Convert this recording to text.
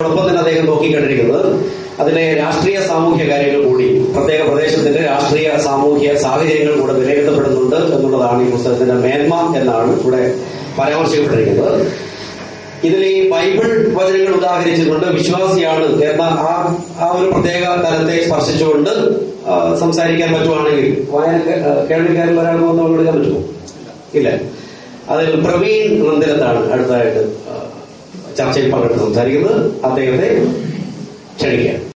അതോടൊപ്പം തന്നെ അദ്ദേഹം നോക്കിക്കണ്ടിരിക്കുന്നത് അതിലെ രാഷ്ട്രീയ സാമൂഹ്യ കാര്യങ്ങൾ കൂടി പ്രത്യേക പ്രദേശത്തിന്റെ രാഷ്ട്രീയ സാമൂഹ്യ സാഹചര്യങ്ങൾ കൂടെ വിലയിരുത്തപ്പെടുന്നുണ്ട് എന്നുള്ളതാണ് ഈ പുസ്തകത്തിന്റെ മേന്മ എന്നാണ് ഇവിടെ പരാമർശിക്കപ്പെട്ടിരിക്കുന്നത് ഇതിൽ ഈ ബൈബിൾ വചനങ്ങൾ ഉദാഹരിച്ചുകൊണ്ട് വിശ്വാസിയാണ് എന്ന ആ ആ ഒരു പ്രത്യേക തലത്തെ സ്പർശിച്ചുകൊണ്ട് ആ, സംസാരിക്കാൻ പറ്റുവാണെങ്കിൽ വായന കേൾവിക്കാരിൽ ഒരാൾ വന്ന് പങ്കെടുക്കാൻ പറ്റുമോ ഇല്ല അതിൽ പ്രവീൺ നന്ദിരത്താണ് അടുത്തതായിട്ട് ആ, ചർച്ചയിൽ പങ്കെടുത്ത് സംസാരിക്കുന്നത് അദ്ദേഹത്തെ ക്ഷണിക്കാം